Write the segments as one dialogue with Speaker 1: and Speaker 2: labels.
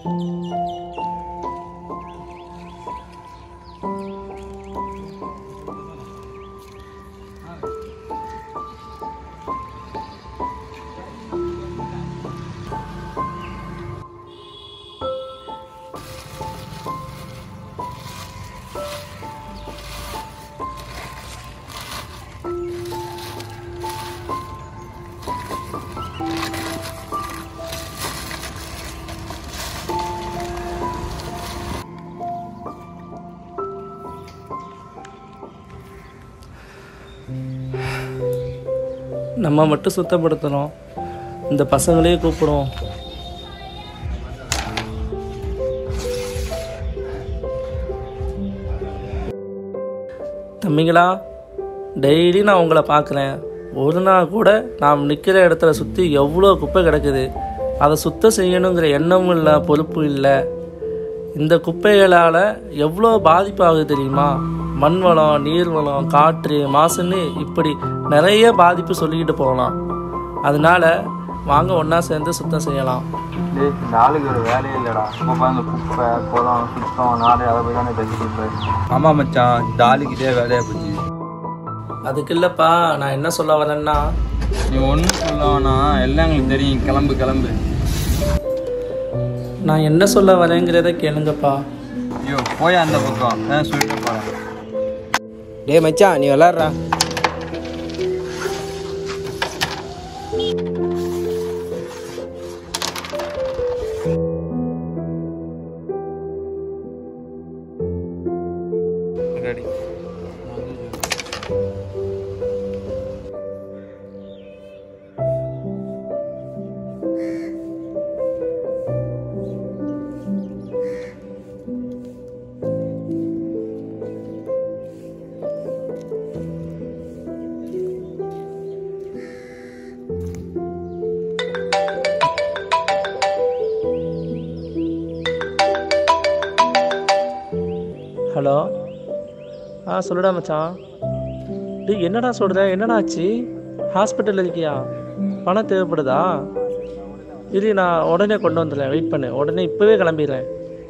Speaker 1: நம்ம மட்டும் சுத்தப்படுத்தணும் இந்த பசங்களையே கூப்பிடுவோம் தம்பிங்களா டெய்லி நான் உங்களை பார்க்குறேன் ஒரு நாள் கூட நாம் நிற்கிற இடத்துல சுற்றி எவ்வளோ குப்பை கிடக்குது அதை சுத்தம் செய்யணுங்கிற எண்ணமும் இல்லை பொறுப்பும் இல்லை இந்த குப்பைகளால் எவ்வளோ பாதிப்பாகுது தெரியுமா மண் வளம் நீர் வளம் காற்று மாசுன்னு இப்படி நிறைய பாதிப்பு சொல்லிக்கிட்டு போகலாம் அதனால வாங்க ஒன்றா சேர்ந்து சுத்தம் செய்யலாம்
Speaker 2: டேய் இந்த ஆளுக்கு ஒரு வேலையே இல்லைடா இப்போ பாருங்க குப்பை குளம் சுத்தம் நாடு அதை போய் தானே பேசிட்டு இருப்பாரு ஆமாம் மச்சான் இந்த ஆளுக்கு இதே வேலையாக போச்சு
Speaker 1: அதுக்கு இல்லைப்பா நான் என்ன சொல்ல வரேன்னா
Speaker 2: நீ ஒன்றும் சொல்ல வேணாம் எல்லாம் எங்களுக்கு தெரியும் கிளம்பு கிளம்பு
Speaker 1: நான் என்ன சொல்ல வரேங்கிறத கேளுங்கப்பா
Speaker 2: ஐயோ போய் அந்த பக்கம் நான் சொல்லிட்டு போகிறேன்
Speaker 3: டேய் மச்சான் நீ விளாட்றா
Speaker 1: ஹலோ ஆ சொல்லுடா மச்சான் டேய் என்னடா சொல்கிற என்னடா ஆச்சு ஹாஸ்பிட்டலில் இருக்கியா பணம் தேவைப்படுதா இரு நான் உடனே கொண்டு வந்துடுறேன் வெயிட் பண்ணு உடனே இப்போவே கிளம்பிடுறேன்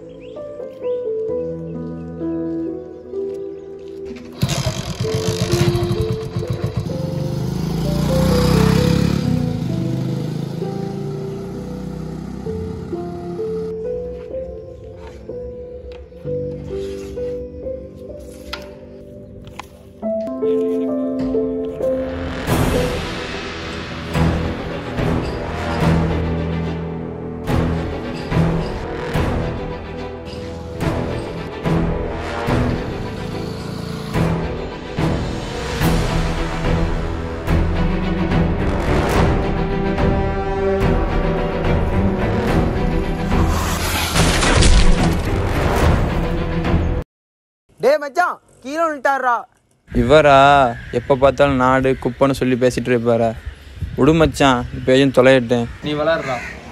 Speaker 3: டேய் மச்சான் கீழே விட்டாடுறா
Speaker 2: இவரா எப்போ பார்த்தாலும் நாடு குப்பைன்னு சொல்லி பேசிட்டு இருப்பாரா விடு மச்சான் இப்போ எதுவும் தொலையிட்டேன் நீ விளாட்றா